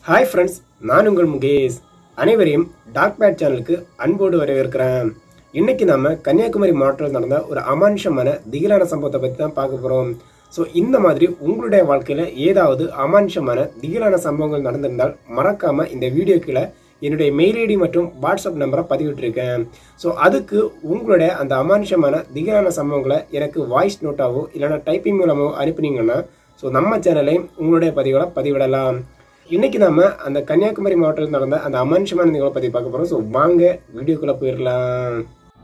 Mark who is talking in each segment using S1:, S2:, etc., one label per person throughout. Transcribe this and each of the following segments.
S1: hi friends நான் உங்கள் முகேஷ் அனைவரையும் டார்க் பேட் சேனலுக்கு அன்போடு வரவேற்கிறேன் இன்னைக்கு நாம கன்னியாகுமரி மாவட்டத்தில் நடந்த ஒரு அமானுஷமான திகிலான சம்பவத்தை பற்றி தான் பார்க்க போகிறோம் ஸோ இந்த மாதிரி உங்களுடைய வாழ்க்கையில் ஏதாவது அமானுஷமான திகிலான சம்பவங்கள் நடந்திருந்தால் மறக்காம இந்த வீடியோ கீழே என்னுடைய மெயில் ஐடி மற்றும் வாட்ஸ்அப் நம்பரை பதிவிட்டிருக்கேன் ஸோ அதுக்கு உங்களுடைய அந்த அமானுஷமான திகிலான சம்பவங்களை எனக்கு வாய்ஸ் நோட்டாவோ இல்லைன்னா டைப்பிங் மூலமோ அனுப்புனீங்கன்னா ஸோ நம்ம சேனலையும் உங்களுடைய பதிவுகளை பதிவிடலாம் இன்னைக்கு நாம அந்த கன்னியாகுமரி மாவட்டத்தில் நடந்த அந்த அமானுஷமான நிகழ்வை பற்றி பார்க்க போகிறோம் ஸோ வாங்க வீடியோக்குள்ளே போயிடலாம்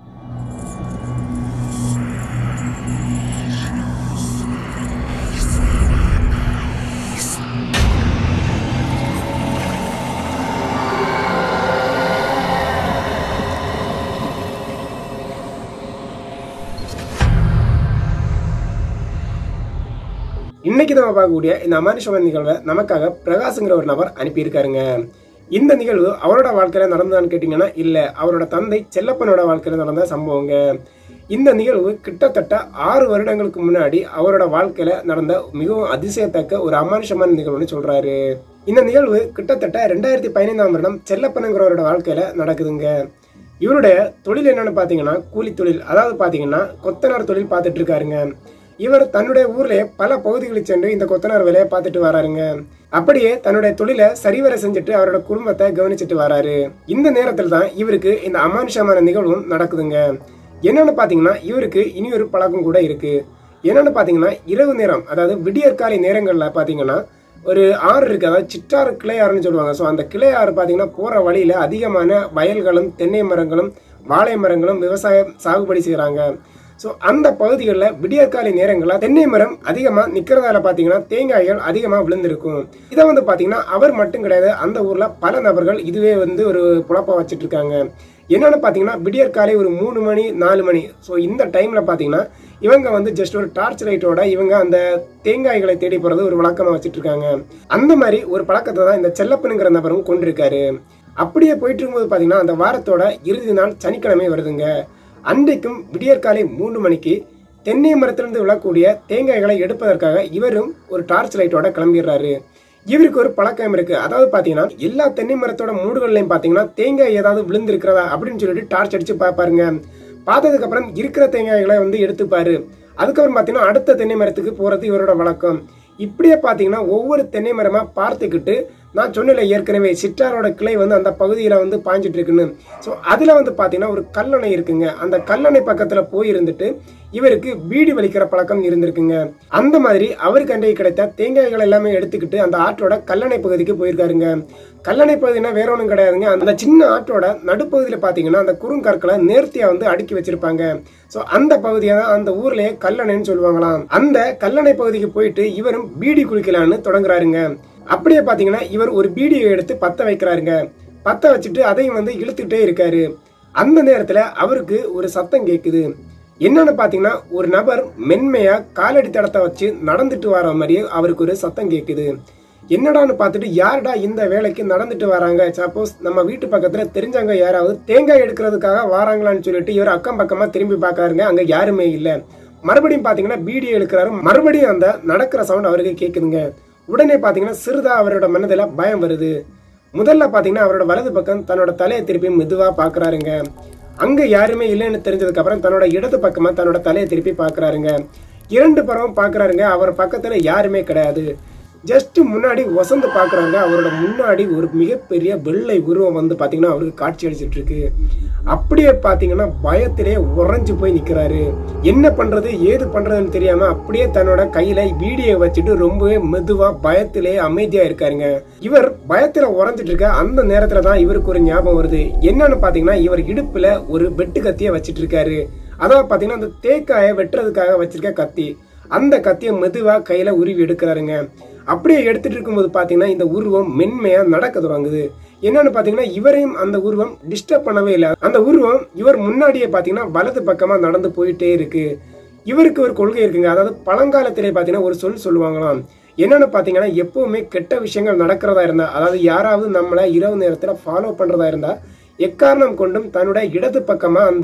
S1: இன்னைக்கு நம்ம பார்க்கக்கூடிய இந்த அமானுஷமான நிகழ்வை நமக்காக பிரகாஷ்ங்கிற ஒரு நபர் அனுப்பியிருக்காருங்க இந்த நிகழ்வு அவரோட வாழ்க்கையில நடந்ததான்னு கேட்டிங்கன்னா இல்லை அவரோட தந்தை செல்லப்பனோட வாழ்க்கையில நடந்த சம்பவங்க இந்த நிகழ்வு கிட்டத்தட்ட ஆறு வருடங்களுக்கு முன்னாடி அவரோட வாழ்க்கையில நடந்த மிகவும் அதிசயத்தக்க ஒரு அமானுஷமான நிகழ்வுன்னு சொல்றாரு இந்த நிகழ்வு கிட்டத்தட்ட ரெண்டாயிரத்தி பதினைந்தாம் வருடம் செல்லப்பனுங்கிறவரோட வாழ்க்கையில நடக்குதுங்க இவருடைய தொழில் என்னன்னு பாத்தீங்கன்னா கூலி தொழில் அதாவது பாத்தீங்கன்னா கொத்தனார் தொழில் பார்த்துட்டு இருக்காருங்க இவர் தன்னுடைய ஊர்லயே பல பகுதிகளுக்கு சென்று இந்த கொத்தனார் வேலையை பார்த்துட்டு வராருங்க அப்படியே தன்னுடைய தொழிலை சரிவர செஞ்சுட்டு அவரோட குடும்பத்தை கவனிச்சுட்டு வராரு இந்த நேரத்தில் தான் இவருக்கு இந்த அமானுஷமான நிகழ்வும் நடக்குதுங்க என்னன்னு பாத்தீங்கன்னா இவருக்கு இனி ஒரு பழக்கம் கூட இருக்கு என்னன்னு பாத்தீங்கன்னா இரவு நேரம் அதாவது விடியற்காலை நேரங்கள்ல பாத்தீங்கன்னா ஒரு ஆறு இருக்கு அதாவது சிற்றாறு கிளையாறுன்னு சொல்லுவாங்க ஸோ அந்த கிளையாறு பார்த்தீங்கன்னா போற வழியில அதிகமான வயல்களும் தென்னை மரங்களும் வாழை மரங்களும் விவசாயம் சாகுபடி செய்கிறாங்க ஸோ அந்த பகுதிகளில் விடியற்காலை நேரங்களில் தென்னை மரம் அதிகமாக நிற்கிறதால பார்த்தீங்கன்னா தேங்காய்கள் அதிகமாக விழுந்திருக்கும் இதை வந்து பார்த்தீங்கன்னா அவர் மட்டும் கிடையாது அந்த ஊரில் பல நபர்கள் இதுவே வந்து ஒரு புழப்பம் வச்சுட்டு இருக்காங்க என்னன்னு பார்த்தீங்கன்னா விடியற்காலை ஒரு மூணு மணி நாலு மணி ஸோ இந்த டைமில் பார்த்தீங்கன்னா இவங்க வந்து ஜஸ்ட் ஒரு டார்ச் லைட்டோட இவங்க அந்த தேங்காய்களை தேடி போகிறது ஒரு வழக்கமாக வச்சுட்டு இருக்காங்க அந்த மாதிரி ஒரு பழக்கத்தை தான் இந்த செல்லப்பனுங்கிற நபரும் கொண்டிருக்காரு அப்படியே போயிட்டு இருக்கும்போது பார்த்தீங்கன்னா அந்த வாரத்தோட இறுதி நாள் சனிக்கிழமை வருதுங்க அன்றைக்கும் விடியற்காலை மூணு மணிக்கு தென்னை மரத்திலிருந்து விழக்கூடிய தேங்காய்களை எடுப்பதற்காக இவரும் ஒரு டார்ச் லைட்டோட கிளம்பிடுறாரு இவருக்கு ஒரு பழக்கம் இருக்கு அதாவது பாத்தீங்கன்னா எல்லா தென்னை மரத்தோட மூடுகள்லையும் பாத்தீங்கன்னா தேங்காய் ஏதாவது விழுந்திருக்கிறதா அப்படின்னு சொல்லிட்டு டார்ச் அடிச்சு பார்ப்பாருங்க பார்த்ததுக்கு அப்புறம் இருக்கிற தேங்காய்களை வந்து எடுத்துப்பாரு அதுக்கப்புறம் பாத்தீங்கன்னா அடுத்த தென்னை மரத்துக்கு போறது இவரோட வழக்கம் இப்படியே பாத்தீங்கன்னா ஒவ்வொரு தென்னை மரமா பார்த்துக்கிட்டு நான் சொன்னல ஏற்கனவே சிற்றாரோட கிளை வந்து அந்த பகுதியில் வந்து பாய்ஞ்சிட்டு இருக்குன்னு ஸோ அதில் வந்து பார்த்தீங்கன்னா ஒரு கல்லணை இருக்குங்க அந்த கல்லணை பக்கத்தில் போய் இருந்துட்டு இவருக்கு பீடி வலிக்கிற பழக்கம் இருந்திருக்குங்க அந்த மாதிரி அவருக்கு அன்றைக்கு கிடைத்த தேங்காய்கள் எல்லாமே எடுத்துக்கிட்டு அந்த ஆற்றோட கல்லணை பகுதிக்கு போயிருக்காருங்க கல்லணை பகுதினா வேற ஒன்றும் கிடையாதுங்க அந்த சின்ன ஆற்றோட நடுப்பகுதியில் பார்த்தீங்கன்னா அந்த குறுங்கற்களை நேர்த்தியாக வந்து அடுக்கி வச்சிருப்பாங்க ஸோ அந்த பகுதியை தான் அந்த ஊர்லயே கல்லணைன்னு சொல்லுவாங்களாம் அந்த கல்லணை பகுதிக்கு போயிட்டு இவரும் பீடி குளிக்கலான்னு தொடங்குறாருங்க அப்படியே பாத்தீங்கன்னா இவர் ஒரு பீடியை எடுத்து பத்த வைக்கிறாருங்க பத்த வச்சுட்டு அதையும் வந்து இழுத்துக்கிட்டே இருக்காரு அந்த நேரத்துல அவருக்கு ஒரு சத்தம் கேக்குது என்னன்னு பாத்தீங்கன்னா ஒரு நபர் மென்மையா காலடி தடத்தை வச்சு நடந்துட்டு வர மாதிரியே அவருக்கு ஒரு சத்தம் கேக்குது என்னடான்னு பார்த்துட்டு யாருடா இந்த வேலைக்கு நடந்துட்டு வராங்க சப்போஸ் நம்ம வீட்டு பக்கத்துல தெரிஞ்சவங்க யாராவது தேங்காய் எடுக்கிறதுக்காக வராங்களான்னு சொல்லிட்டு இவர் அக்கம் பக்கமா திரும்பி பார்க்கறாருங்க அங்க யாருமே இல்ல மறுபடியும் பாத்தீங்கன்னா பீடியை எடுக்கிறாரு மறுபடியும் அந்த நடக்கிற சவுண்ட் அவருக்கு கேக்குதுங்க உடனே பாத்தீங்கன்னா சிறிதா அவரோட மனதில் பயம் வருது முதல்ல பாத்தீங்கன்னா அவரோட வலது பக்கம் தன்னோட தலையை திருப்பி மெதுவா பாக்குறாருங்க அங்க யாருமே இல்லைன்னு தெரிஞ்சதுக்கு அப்புறம் தன்னோட இடது பக்கமா தன்னோட தலையை திருப்பி பாக்குறாருங்க இரண்டு பறவும் பாக்குறாருங்க அவர் பக்கத்துல யாருமே கிடையாது ஜஸ்ட் முன்னாடி வசந்து பாக்குறாங்க அவரோட முன்னாடி ஒரு மிகப்பெரிய வெள்ளை உருவம் வந்து பாத்தீங்கன்னா அவருக்கு காட்சி அளிச்சிட்டு இருக்கு அப்படியே பாத்தீங்கன்னா பயத்திலே உறைஞ்சு போய் நிக்கிறாரு என்ன பண்றது ஏது பண்றதுன்னு தெரியாம அப்படியே தன்னோட கையில வீடியோ வச்சுட்டு ரொம்பவே மெதுவா பயத்திலே அமைதியா இருக்காருங்க இவர் பயத்துல உறைஞ்சிட்டு இருக்க அந்த நேரத்துல தான் இவருக்கு ஒரு ஞாபகம் வருது என்னன்னு பாத்தீங்கன்னா இவர் இடுப்புல ஒரு வெட்டு கத்திய வச்சிட்டு இருக்காரு அதாவது பாத்தீங்கன்னா அந்த தேக்காயை வெட்டுறதுக்காக வச்சிருக்க கத்தி அந்த கத்தியை மெதுவா கையில உருவி எடுக்கிறாருங்க அப்படியே எடுத்துட்டு இருக்கும்போது பாத்தீங்கன்னா இந்த உருவம் மென்மையா நடக்க தொடங்குது என்னன்னு பாத்தீங்கன்னா இவரையும் அந்த உருவம் டிஸ்டர்ப் பண்ணவே இல்லை அந்த உருவம் இவர் முன்னாடியே பாத்தீங்கன்னா வலது பக்கமா நடந்து போயிட்டே இருக்கு இவருக்கு ஒரு கொள்கை இருக்குங்க அதாவது பழங்காலத்திலே பாத்தீங்கன்னா ஒரு சொல் சொல்லுவாங்களாம் என்னன்னு பாத்தீங்கன்னா எப்பவுமே கெட்ட விஷயங்கள் நடக்கிறதா இருந்தா அதாவது யாராவது நம்மளை இரவு நேரத்துல ஃபாலோ பண்றதா இருந்தா எக்காரணம் கொண்டும் தன்னுடைய இடது பக்கமா அந்த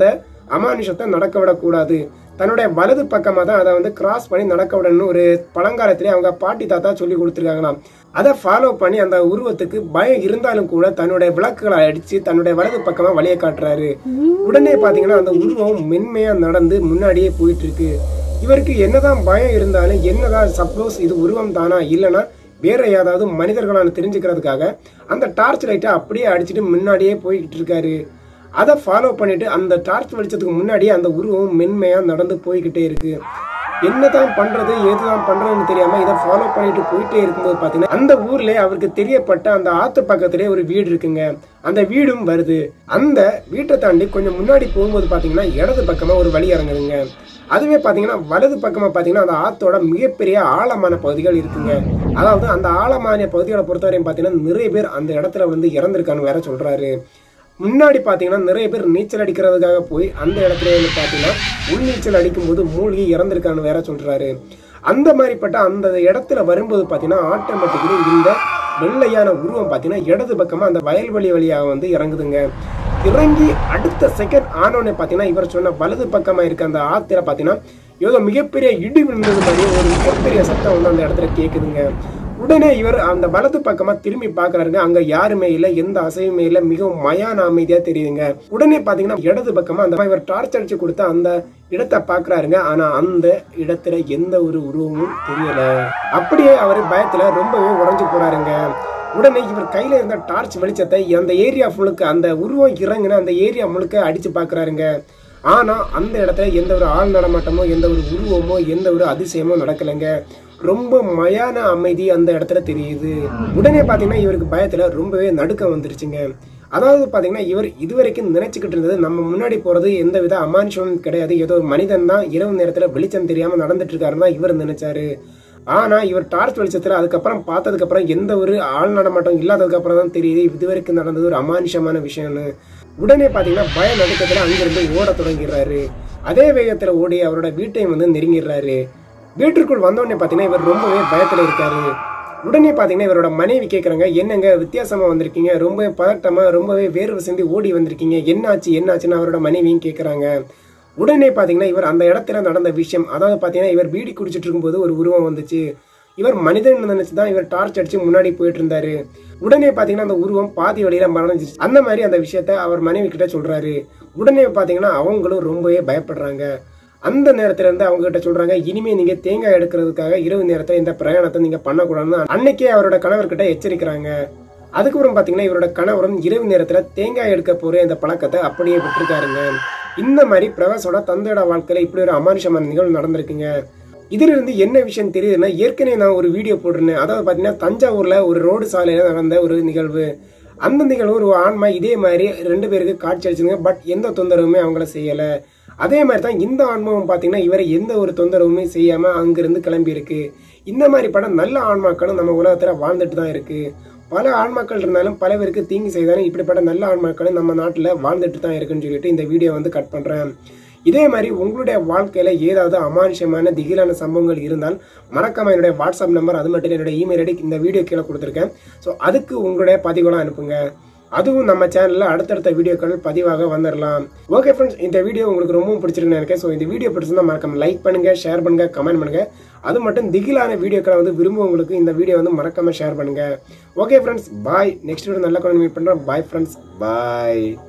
S1: அமானுஷத்தை நடக்க விடக்கூடாது தன்னுடைய வலது பக்கமாக தான் அதை வந்து கிராஸ் பண்ணி நடக்க விடணும்னு ஒரு பழங்காலத்திலே அவங்க பாட்டி தாத்தா சொல்லி கொடுத்துருக்காங்களாம் அதை ஃபாலோ பண்ணி அந்த உருவத்துக்கு பயம் இருந்தாலும் கூட தன்னுடைய விளக்குகளை அடிச்சு தன்னுடைய வலது பக்கமா வழியை காட்டுறாரு உடனே பாத்தீங்கன்னா அந்த உருவம் மென்மையா நடந்து முன்னாடியே போயிட்டு இருக்கு இவருக்கு என்னதான் பயம் இருந்தாலும் என்னதான் சப்போஸ் இது உருவம் தானா இல்லைன்னா வேற ஏதாவது மனிதர்களான தெரிஞ்சுக்கிறதுக்காக அந்த டார்ச் லைட்டை அப்படியே அடிச்சுட்டு முன்னாடியே போய்கிட்டு இருக்காரு அதை ஃபாலோ பண்ணிட்டு அந்த டார்ச் வெளிச்சத்துக்கு முன்னாடியே அந்த உருவம் மென்மையா நடந்து போய்கிட்டே இருக்கு என்னதான் பண்றது ஏதுதான் பண்றதுன்னு தெரியாம இதை ஃபாலோ பண்ணிட்டு போயிட்டே இருக்கும்போது பாத்தீங்கன்னா அந்த ஊர்ல அவருக்கு தெரியப்பட்ட அந்த ஆத்து பக்கத்திலே ஒரு வீடு இருக்குங்க அந்த வீடும் வருது அந்த வீட்டை தாண்டி கொஞ்சம் முன்னாடி போகும்போது பாத்தீங்கன்னா இடது பக்கமா ஒரு வழி இறங்குதுங்க அதுவே பாத்தீங்கன்னா வலது பக்கமா பாத்தீங்கன்னா அந்த ஆத்தோட மிகப்பெரிய ஆழமான பகுதிகள் இருக்குங்க அதாவது அந்த ஆழமான பகுதிகளை பொறுத்தவரையும் பாத்தீங்கன்னா நிறைய பேர் அந்த இடத்துல வந்து இறந்திருக்கான்னு வேற சொல்றாரு முன்னாடி பார்த்தீங்கன்னா நிறைய பேர் நீச்சல் அடிக்கிறதுக்காக போய் அந்த இடத்துல வந்து பார்த்தீங்கன்னா உள் நீச்சல் அடிக்கும்போது மூழ்கி இறந்திருக்கான்னு வேற சொல்றாரு அந்த மாதிரிப்பட்ட அந்த இடத்துல வரும்போது பார்த்தீங்கன்னா ஆட்டோமேட்டிக்கலி இந்த வெள்ளையான உருவம் பார்த்தீங்கன்னா இடது பக்கமாக அந்த வயல்வெளி வழியாக வந்து இறங்குதுங்க இறங்கி அடுத்த செகண்ட் ஆனோடனே பார்த்தீங்கன்னா இவர் சொன்ன வலது பக்கமாக இருக்க அந்த ஆத்திர பார்த்தீங்கன்னா ஏதோ மிகப்பெரிய இடி விழுந்தது மாதிரி ஒரு மிகப்பெரிய சத்தம் வந்து அந்த இடத்துல கேட்குதுங்க உடனே இவர் அந்த வலது பக்கமா திரும்பி பாக்குறாருங்க அங்க யாருமே இல்ல எந்த அசையுமே இல்ல மிகவும் மயான அமைதியா தெரியுதுங்க உடனே பாத்தீங்கன்னா இடது பக்கமா அந்த இவர் டார்ச் அடிச்சு கொடுத்த அந்த இடத்தை பாக்குறாருங்க ஆனா அந்த இடத்துல எந்த ஒரு உருவமும் தெரியல அப்படியே அவர் பயத்துல ரொம்பவே உறைஞ்சு போறாருங்க உடனே இவர் கையில இருந்த டார்ச் வெளிச்சத்தை அந்த ஏரியா முழுக்க அந்த உருவம் இறங்குன அந்த ஏரியா முழுக்க அடிச்சு பாக்குறாருங்க ஆனா அந்த இடத்துல எந்த ஒரு ஆள் நடமாட்டமோ எந்த ஒரு உருவமோ எந்த ஒரு அதிசயமோ நடக்கலைங்க ரொம்ப மயான அமைதி அந்த இடத்துல தெரியுது உடனே பாத்தீங்கன்னா இவருக்கு பயத்துல ரொம்பவே நடுக்கம் வந்துருச்சுங்க அதாவது பாத்தீங்கன்னா இவர் இதுவரைக்கும் நினைச்சுக்கிட்டு இருந்தது நம்ம முன்னாடி போறது எந்த வித அமானுஷமும் கிடையாது ஏதோ ஒரு மனிதன் தான் இரவு நேரத்துல வெளிச்சம் தெரியாம நடந்துட்டு இருக்காருன்னு தான் இவர் நினைச்சாரு ஆனா இவர் டார்ச் வெளிச்சத்துல அதுக்கப்புறம் பார்த்ததுக்கு அப்புறம் எந்த ஒரு ஆள் நடமாட்டம் இல்லாததுக்கு அப்புறம் தான் தெரியுது இதுவரைக்கும் நடந்தது ஒரு அமானுஷமான விஷயம்னு உடனே பாத்தீங்கன்னா பய நடுக்கத்துல அங்கிருந்து ஓட தொடங்கிடுறாரு அதே வேகத்துல ஓடி அவரோட வீட்டையும் வந்து நெருங்கிடுறாரு வீட்டிற்குள் வந்தோடனே பாத்தீங்கன்னா இவர் ரொம்பவே பயத்துல இருக்காரு உடனே பாத்தீங்கன்னா இவரோட மனைவி கேக்குறாங்க என்னங்க வித்தியாசமா வந்திருக்கீங்க ரொம்ப பதட்டமா ரொம்பவே வேர்வை சிந்தி ஓடி வந்திருக்கீங்க என்னாச்சு என்னாச்சுன்னு அவரோட மனைவியும் கேக்குறாங்க உடனே பாத்தீங்கன்னா இவர் அந்த இடத்துல நடந்த விஷயம் அதாவது பாத்தீங்கன்னா இவர் பீடி குடிச்சிட்டு இருக்கும்போது ஒரு உருவம் வந்துச்சு இவர் மனிதன் நினைச்சு தான் இவர் டார்ச் அடிச்சு முன்னாடி போயிட்டு இருந்தாரு உடனே பாத்தீங்கன்னா அந்த உருவம் பாதி வழியில மறைஞ்சிச்சு அந்த மாதிரி அந்த விஷயத்த அவர் மனைவி கிட்ட சொல்றாரு உடனே பாத்தீங்கன்னா அவங்களும் ரொம்பவே பயப்படுறாங்க அந்த நேரத்துல இருந்து அவங்க கிட்ட சொல்றாங்க இனிமே நீங்க தேங்காய் எடுக்கிறதுக்காக இரவு நேரத்துல இந்த பிரயாணத்தை நீங்க பண்ணக்கூடாதுன்னு அன்னைக்கே அவரோட கணவர்கிட்ட எச்சரிக்கிறாங்க அதுக்கப்புறம் பாத்தீங்கன்னா இவரோட கணவரும் இரவு நேரத்துல தேங்காய் எடுக்க போற இந்த பழக்கத்தை அப்படியே விட்டுருக்காருங்க இந்த மாதிரி பிரகாஷோட தந்தையோட வாழ்க்கையில இப்படி ஒரு அமானுஷமான நிகழ்வு நடந்திருக்குங்க இதுல இருந்து என்ன விஷயம் தெரியுதுன்னா ஏற்கனவே நான் ஒரு வீடியோ போட்டிருந்தேன் அதாவது பாத்தீங்கன்னா தஞ்சாவூர்ல ஒரு ரோடு சாலையில நடந்த ஒரு நிகழ்வு அந்த நிகழ்வு ஒரு ஆன்மா இதே மாதிரி ரெண்டு பேருக்கு காட்சி அளிச்சுங்க பட் எந்த தொந்தரவுமே அவங்கள செய்யல அதே மாதிரி தான் இந்த ஆன்மாவும் பாத்தீங்கன்னா இவரை எந்த ஒரு தொந்தரவுமே செய்யாம அங்கிருந்து கிளம்பி இருக்கு இந்த மாதிரி படம் நல்ல ஆன்மாக்களும் நம்ம உலகத்துல வாழ்ந்துட்டு தான் இருக்கு பல ஆன்மாக்கள் இருந்தாலும் பல பேருக்கு தீங்கு செய்தாலும் இப்படிப்பட்ட நல்ல ஆன்மாக்களும் நம்ம நாட்டில் வாழ்ந்துட்டு தான் இருக்குன்னு சொல்லிட்டு இந்த வீடியோ வந்து கட் பண்ணுறேன் இதே மாதிரி உங்களுடைய வாழ்க்கையில் ஏதாவது அமானுஷமான திகிலான சம்பவங்கள் இருந்தால் மறக்காம என்னுடைய வாட்ஸ்அப் நம்பர் அது மட்டும் என்னுடைய இமெயில் ஐடி இந்த வீடியோ கீழே கொடுத்துருக்கேன் ஸோ அதுக்கு உங்களுடைய பதிவுலாம் அனுப்புங்க அதுவும் நம்ம சேனலில் அடுத்தடுத்த வீடியோக்கள் பதிவாக வந்துடலாம் ஓகே ஃப்ரெண்ட்ஸ் இந்த வீடியோ உங்களுக்கு ரொம்ப பிடிச்சிருக்குன்னு நினைக்கிறேன் ஸோ இந்த வீடியோ பிடிச்சிருந்தா மறக்காம லைக் பண்ணுங்க ஷேர் பண்ணுங்க கமெண்ட் பண்ணுங்க அது மட்டும் திகிலான வீடியோக்களை வந்து விரும்புவங்களுக்கு இந்த வீடியோ வந்து மறக்காம ஷேர் பண்ணுங்க okay friends bye next video நல்ல மீட் பண்ணுறேன் பாய் ஃப்ரெண்ட்ஸ் பாய்